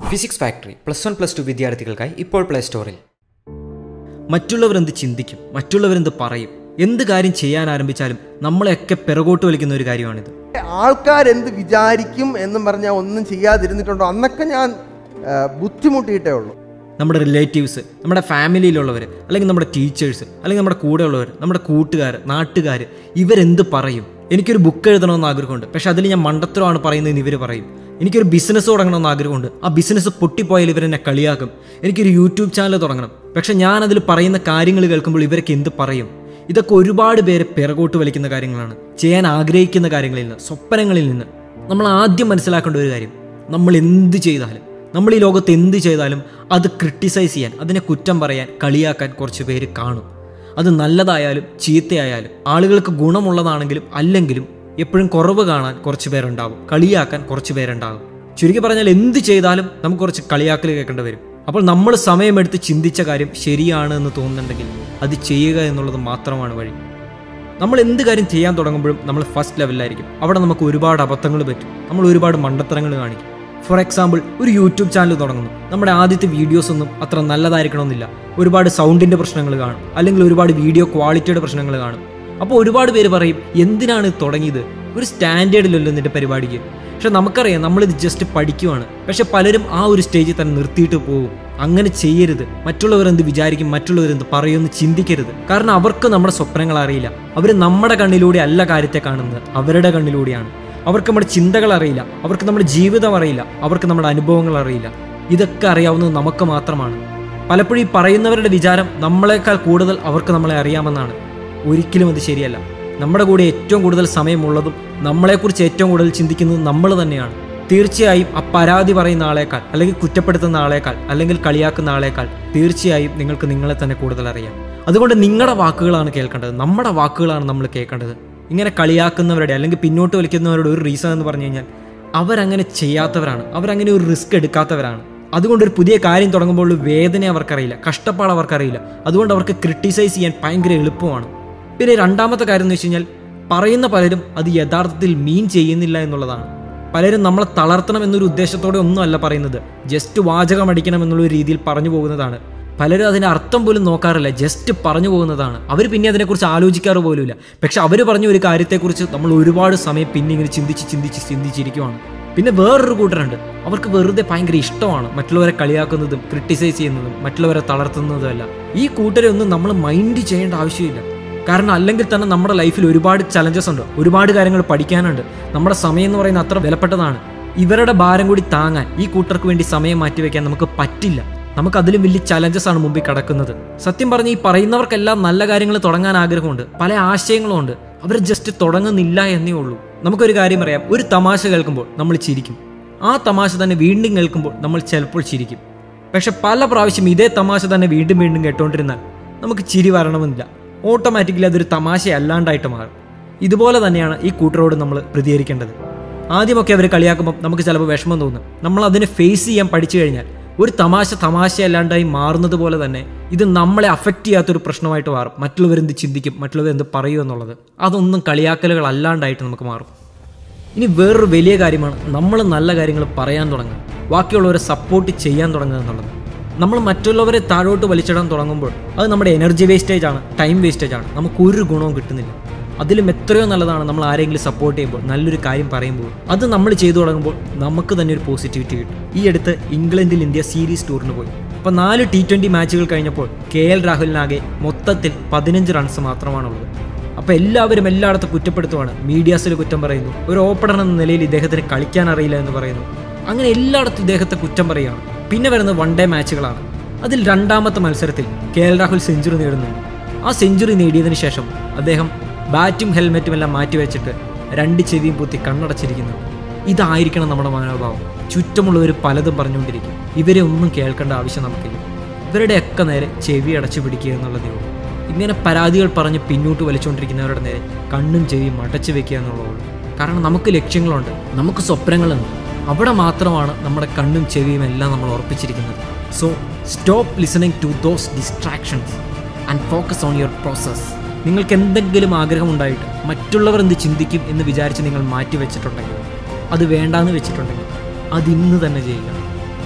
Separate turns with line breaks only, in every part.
physics factory plus one plus two വിദ്യാർത്ഥികൾക്കായി ഇപ്പോൾ play സ്റ്റോറിൽ
മറ്റുള്ളവരെന്ത് ചിന്തിക്കും മറ്റുള്ളവരെന്ത് പറയും എന്ത് കാര്യം ചെയ്യാൻ ആരംഭിച്ചാലും നമ്മളെയൊക്കെ പിറകോട്ട് വലിക്കുന്ന ഒരു കാര്യമാണിത്
ആൾക്കാരെന്ത് വിചാരിക്കും എന്നും പറഞ്ഞാൽ ഒന്നും ചെയ്യാതിരുന്നിട്ടുണ്ടോ അന്നൊക്കെ ഞാൻ ആ, ബുദ്ധിമുട്ടിയിട്ടേ ഉള്ളൂ
നമ്മുടെ റിലേറ്റീവ്സ് നമ്മുടെ ഫാമിലിയിലുള്ളവർ അല്ലെങ്കിൽ നമ്മുടെ ടീച്ചേഴ്സ് അല്ലെങ്കിൽ നമ്മുടെ കൂടെയുള്ളവർ നമ്മുടെ കൂട്ടുകാർ നാട്ടുകാർ ഇവരെന്ത് പറയും എനിക്കൊരു ബുക്ക് എഴുതണമെന്ന് ആഗ്രഹമുണ്ട് പക്ഷെ അതിൽ ഞാൻ മണ്ടത്തരമാണ് പറയുന്നതെന്ന് ഇവർ പറയും എനിക്കൊരു ബിസിനസ് തുടങ്ങണമെന്ന് ആഗ്രഹമുണ്ട് ആ ബിസിനസ് പൊട്ടിപ്പോയാൽ ഇവരെന്നെ കളിയാക്കും എനിക്കൊരു യൂട്യൂബ് ചാനൽ തുടങ്ങണം പക്ഷെ ഞാൻ അതിൽ പറയുന്ന കാര്യങ്ങൾ കേൾക്കുമ്പോൾ ഇവരൊക്കെ എന്ത് പറയും ഇതൊക്കെ ഒരുപാട് പേരെ പിറകോട്ട് വലിക്കുന്ന കാര്യങ്ങളാണ് ചെയ്യാൻ ആഗ്രഹിക്കുന്ന കാര്യങ്ങളിൽ നിന്ന് സ്വപ്നങ്ങളിൽ നിന്ന് നമ്മൾ ആദ്യം മനസ്സിലാക്കേണ്ട ഒരു കാര്യം നമ്മൾ എന്ത് ചെയ്താലും നമ്മൾ ഈ ലോകത്ത് എന്ത് ചെയ്താലും അത് ക്രിട്ടിസൈസ് ചെയ്യാൻ അതിനെ കുറ്റം പറയാൻ കളിയാക്കാൻ കുറച്ച് പേര് കാണും അത് നല്ലതായാലും ചീത്തയായാലും ആളുകൾക്ക് ഗുണമുള്ളതാണെങ്കിലും അല്ലെങ്കിലും എപ്പോഴും കുറവ് കാണാൻ കുറച്ച് പേരുണ്ടാവും കളിയാക്കാൻ കുറച്ച് പേരുണ്ടാകും ചുരുക്കി പറഞ്ഞാൽ എന്ത് ചെയ്താലും നമുക്ക് കുറച്ച് കളിയാക്കൽ കേൾക്കേണ്ടി വരും അപ്പോൾ നമ്മൾ സമയമെടുത്ത് ചിന്തിച്ച കാര്യം ശരിയാണ് എന്ന് തോന്നുന്നുണ്ടെങ്കിൽ അത് ചെയ്യുക എന്നുള്ളത് മാത്രമാണ് വഴി നമ്മൾ എന്ത് കാര്യം ചെയ്യാൻ തുടങ്ങുമ്പോഴും നമ്മൾ ഫസ്റ്റ് ലെവലിലായിരിക്കും അവിടെ നമുക്ക് ഒരുപാട് അബദ്ധങ്ങൾ പറ്റും നമ്മൾ ഒരുപാട് മണ്ടത്തരങ്ങൾ കാണിക്കും ഫോർ എക്സാമ്പിൾ ഒരു യൂട്യൂബ് ചാനൽ തുടങ്ങുന്നു നമ്മുടെ ആദ്യത്തെ വീഡിയോസ് ഒന്നും അത്ര നല്ലതായിരിക്കണമെന്നില്ല ഒരുപാട് സൗണ്ടിൻ്റെ പ്രശ്നങ്ങൾ കാണും അല്ലെങ്കിൽ ഒരുപാട് വീഡിയോ ക്വാളിറ്റിയുടെ പ്രശ്നങ്ങൾ കാണും അപ്പോൾ ഒരുപാട് പേര് പറയും എന്തിനാണ് ഇത് തുടങ്ങിയത് ഒരു സ്റ്റാൻഡേർഡിലല്ലോ നിന്റെ പരിപാടിക്ക് പക്ഷെ നമുക്കറിയാം നമ്മളിത് ജസ്റ്റ് പഠിക്കുവാണ് പക്ഷെ പലരും ആ ഒരു സ്റ്റേജിൽ തന്നെ നിർത്തിയിട്ട് പോകും അങ്ങനെ ചെയ്യരുത് മറ്റുള്ളവർ എന്ത് വിചാരിക്കും മറ്റുള്ളവർ എന്ത് പറയുമെന്ന് ചിന്തിക്കരുത് കാരണം അവർക്ക് നമ്മുടെ സ്വപ്നങ്ങൾ അറിയില്ല അവർ നമ്മുടെ കണ്ണിലൂടെ അല്ല കാര്യത്തെ കാണുന്നത് അവരുടെ കണ്ണിലൂടെയാണ് അവർക്ക് നമ്മുടെ ചിന്തകൾ അറിയില്ല അവർക്ക് നമ്മുടെ ജീവിതം അറിയില്ല അവർക്ക് നമ്മുടെ അനുഭവങ്ങൾ അറിയില്ല ഇതൊക്കെ അറിയാവുന്നത് നമുക്ക് മാത്രമാണ് പലപ്പോഴും ഈ പറയുന്നവരുടെ വിചാരം നമ്മളെക്കാൾ കൂടുതൽ അവർക്ക് നമ്മളെ അറിയാമെന്നാണ് ഒരിക്കലും അത് ശരിയല്ല നമ്മുടെ കൂടെ ഏറ്റവും കൂടുതൽ സമയമുള്ളതും നമ്മളെക്കുറിച്ച് ഏറ്റവും കൂടുതൽ ചിന്തിക്കുന്നത് നമ്മൾ തന്നെയാണ് തീർച്ചയായും ആ പരാതി പറയുന്ന ആളേക്കാൾ അല്ലെങ്കിൽ കുറ്റപ്പെടുത്തുന്ന ആളേക്കാൾ അല്ലെങ്കിൽ കളിയാക്കുന്ന ആളേക്കാൾ തീർച്ചയായും നിങ്ങൾക്ക് നിങ്ങളെ തന്നെ കൂടുതൽ അറിയാം അതുകൊണ്ട് നിങ്ങളുടെ വാക്കുകളാണ് കേൾക്കേണ്ടത് നമ്മുടെ വാക്കുകളാണ് നമ്മൾ കേൾക്കേണ്ടത് ഇങ്ങനെ കളിയാക്കുന്നവരുടെ അല്ലെങ്കിൽ പിന്നോട്ട് വലിക്കുന്നവരുടെ ഒരു റീസൺ എന്ന് പറഞ്ഞു കഴിഞ്ഞാൽ അവരങ്ങനെ ചെയ്യാത്തവരാണ് അവരങ്ങനെ ഒരു റിസ്ക് എടുക്കാത്തവരാണ് അതുകൊണ്ട് ഒരു പുതിയ കാര്യം തുടങ്ങുമ്പോൾ ഉള്ള വേദന അവർക്കറിയില്ല കഷ്ടപ്പാട് അവർക്കറിയില്ല അതുകൊണ്ട് അവർക്ക് ക്രിട്ടിസൈസ് ചെയ്യാൻ ഭയങ്കര എളുപ്പമാണ് പിന്നെ രണ്ടാമത്തെ കാര്യം എന്ന് വെച്ച് കഴിഞ്ഞാൽ പറയുന്ന പലരും അത് യഥാർത്ഥത്തിൽ മീൻ ചെയ്യുന്നില്ല എന്നുള്ളതാണ് പലരും നമ്മളെ തളർത്തണം എന്നൊരു ഉദ്ദേശത്തോടെ ഒന്നുമല്ല പറയുന്നത് ജസ്റ്റ് വാചകം അടിക്കണം എന്നുള്ള ഒരു രീതിയിൽ പറഞ്ഞു പോകുന്നതാണ് പലരും അതിൻ്റെ അർത്ഥം പോലും നോക്കാറില്ല ജസ്റ്റ് പറഞ്ഞു പോകുന്നതാണ് അവർ പിന്നെ അതിനെക്കുറിച്ച് ആലോചിക്കാറ് പോലുമില്ല പക്ഷെ അവർ പറഞ്ഞ ഒരു കാര്യത്തെക്കുറിച്ച് നമ്മൾ ഒരുപാട് സമയം പിന്നെ ഇങ്ങനെ ചിന്തിച്ച് ചിന്തിച്ച് ചിന്തിച്ചിരിക്കുവാണ് പിന്നെ വേറൊരു കൂട്ടരുണ്ട് അവർക്ക് വെറുതെ ഭയങ്കര ഇഷ്ടമാണ് മറ്റുള്ളവരെ കളിയാക്കുന്നതും ക്രിട്ടിസൈസ് ചെയ്യുന്നതും മറ്റുള്ളവരെ തളർത്തുന്നതും അല്ല ഈ കൂട്ടരെ ഒന്നും നമ്മൾ മൈൻഡ് ചെയ്യേണ്ട ആവശ്യമില്ല കാരണം അല്ലെങ്കിൽ തന്നെ നമ്മുടെ ലൈഫിൽ ഒരുപാട് ചലഞ്ചസ് ഉണ്ട് ഒരുപാട് കാര്യങ്ങൾ പഠിക്കാനുണ്ട് നമ്മുടെ സമയം എന്ന് പറയുന്നത് അത്ര വിലപ്പെട്ടതാണ് ഇവരുടെ ഭാരം കൂടി താങ്ങാൻ ഈ കൂട്ടർക്ക് വേണ്ടി സമയം മാറ്റിവെക്കാൻ നമുക്ക് പറ്റില്ല നമുക്ക് അതിലും വലിയ ചലഞ്ചസ് ആണ് മുമ്പിൽ കിടക്കുന്നത് സത്യം പറഞ്ഞ് ഈ പറയുന്നവർക്കെല്ലാം നല്ല കാര്യങ്ങൾ തുടങ്ങാൻ ആഗ്രഹമുണ്ട് പല ആശയങ്ങളും ഉണ്ട് അവർ ജസ്റ്റ് തുടങ്ങുന്നില്ല എന്നേ ഉള്ളൂ നമുക്കൊരു കാര്യം അറിയാം ഒരു തമാശ കേൾക്കുമ്പോൾ നമ്മൾ ചിരിക്കും ആ തമാശ തന്നെ വീണ്ടും കേൾക്കുമ്പോൾ നമ്മൾ ചിലപ്പോൾ ചിരിക്കും പക്ഷെ പല പ്രാവശ്യം ഇതേ തമാശ തന്നെ വീണ്ടും വീണ്ടും കേട്ടോണ്ടിരുന്നാൽ നമുക്ക് ചിരി വരണമെന്നില്ല ഓട്ടോമാറ്റിക്കലി അതൊരു തമാശ അല്ലാണ്ടായിട്ട് മാറും ഇതുപോലെ തന്നെയാണ് ഈ കൂട്ടരോട് നമ്മൾ പ്രതികരിക്കേണ്ടത് ആദ്യമൊക്കെ അവർ കളിയാക്കുമ്പോൾ നമുക്ക് ചിലപ്പോൾ വിഷമം തോന്നും നമ്മൾ അതിനെ ഫേസ് ചെയ്യാൻ പഠിച്ചു കഴിഞ്ഞാൽ ഒരു തമാശ തമാശ അല്ലാണ്ടായി മാറുന്നത് പോലെ തന്നെ ഇത് നമ്മളെ അഫക്റ്റ് ചെയ്യാത്തൊരു പ്രശ്നമായിട്ട് മാറും മറ്റുള്ളവരെന്ത് ചിന്തിക്കും മറ്റുള്ളവർ എന്ത് പറയും എന്നുള്ളത് അതൊന്നും കളിയാക്കലുകൾ അല്ലാണ്ടായിട്ട് നമുക്ക് മാറും ഇനി വേറൊരു വലിയ കാര്യമാണ് നമ്മൾ നല്ല കാര്യങ്ങൾ പറയാൻ തുടങ്ങുക ബാക്കിയുള്ളവരെ സപ്പോർട്ട് ചെയ്യാൻ തുടങ്ങുക എന്നുള്ളത് നമ്മൾ മറ്റുള്ളവരെ താഴോട്ട് വലിച്ചിടാൻ തുടങ്ങുമ്പോൾ അത് നമ്മുടെ എനർജി വേസ്റ്റേജ് ആണ് ടൈം വേസ്റ്റേജ് ആണ് നമുക്ക് ഒരു ഗുണവും കിട്ടുന്നില്ല അതിലും എത്രയോ നല്ലതാണ് നമ്മൾ ആരെങ്കിലും സപ്പോർട്ട് ചെയ്യുമ്പോൾ നല്ലൊരു കാര്യം പറയുമ്പോൾ അത് നമ്മൾ ചെയ്തു തുടങ്ങുമ്പോൾ നമുക്ക് തന്നെ ഒരു പോസിറ്റിവിറ്റി കിട്ടും ഈ അടുത്ത് ഇംഗ്ലണ്ടിൽ ഇന്ത്യ സീരീസ് ടൂറിന് പോയി അപ്പോൾ നാല് ടി ട്വൻ്റി മാച്ചുകൾ കഴിഞ്ഞപ്പോൾ കെ എൽ രാഹുലിനാകെ മൊത്തത്തിൽ പതിനഞ്ച് റൺസ് മാത്രമാണുള്ളത് അപ്പോൾ എല്ലാവരും എല്ലായിടത്തും കുറ്റപ്പെടുത്തുവാണ് മീഡിയാസിൽ കുറ്റം പറയുന്നു ഒരു ഓപ്പണർ എന്ന നിലയിൽ ഇദ്ദേഹത്തിന് കളിക്കാൻ അറിയില്ല എന്ന് പറയുന്നു അങ്ങനെ എല്ലായിടത്തും ഇദ്ദേഹത്തെ കുറ്റം പറയുകയാണ് പിന്നെ വരുന്നത് വൺ ഡേ മാച്ചുകളാണ് അതിൽ രണ്ടാമത്തെ മത്സരത്തിൽ കെ എൽ രാഹുൽ സെഞ്ചുറി നേടുന്നുണ്ട് ആ സെഞ്ചുറി നേടിയതിനു ശേഷം അദ്ദേഹം ബാറ്റും ഹെൽമെറ്റും എല്ലാം മാറ്റിവെച്ചിട്ട് രണ്ട് ചെവിയും പൊത്തി കണ്ണടച്ചിരിക്കുന്നു ഇതായിരിക്കണം നമ്മുടെ മനോഭാവം ചുറ്റുമുള്ളവർ പലതും പറഞ്ഞുകൊണ്ടിരിക്കും ഇവരെ ഒന്നും കേൾക്കേണ്ട ആവശ്യം നമുക്കില്ല ഇവരുടെയൊക്കെ നേരെ ചെവി അടച്ചു പിടിക്കുക എന്നുള്ളതേ ഉള്ളൂ ഇങ്ങനെ പരാതികൾ പറഞ്ഞ് പിന്നോട്ട് വലിച്ചുകൊണ്ടിരിക്കുന്നവരുടെ നേരെ കണ്ണും ചെവിയും അടച്ചു വെക്കുക എന്നുള്ളതേ ഉള്ളൂ കാരണം നമുക്ക് ലക്ഷ്യങ്ങളുണ്ട് നമുക്ക് സ്വപ്നങ്ങളുണ്ട് അവിടെ മാത്രമാണ് നമ്മുടെ കണ്ണും ചെവിയും എല്ലാം നമ്മൾ ഉറപ്പിച്ചിരിക്കുന്നത് so stop listening to those distractions and focus on your process നിങ്ങൾക്ക് എന്തെങ്കിലും ആഗ്രഹമുണ്ടായിട്ട് മറ്റുള്ളവർ എന്ത് ചിന്തിക്കും എന്ന് വിചാരിച്ച് നിങ്ങൾ മാറ്റി വെച്ചിട്ടുണ്ടെങ്കിൽ അത് വേണ്ടാന്ന് വെച്ചിട്ടുണ്ടെങ്കിൽ അത് ഇന്ന് തന്നെ ചെയ്യുക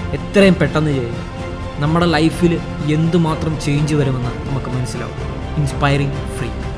എത്രയും പെട്ടെന്ന് ചെയ്യുക നമ്മുടെ ലൈഫിൽ എന്തുമാത്രം ചേഞ്ച് വരുമെന്ന് നമുക്ക് മനസ്സിലാവും ഇൻസ്പയറിങ് ഫ്രീ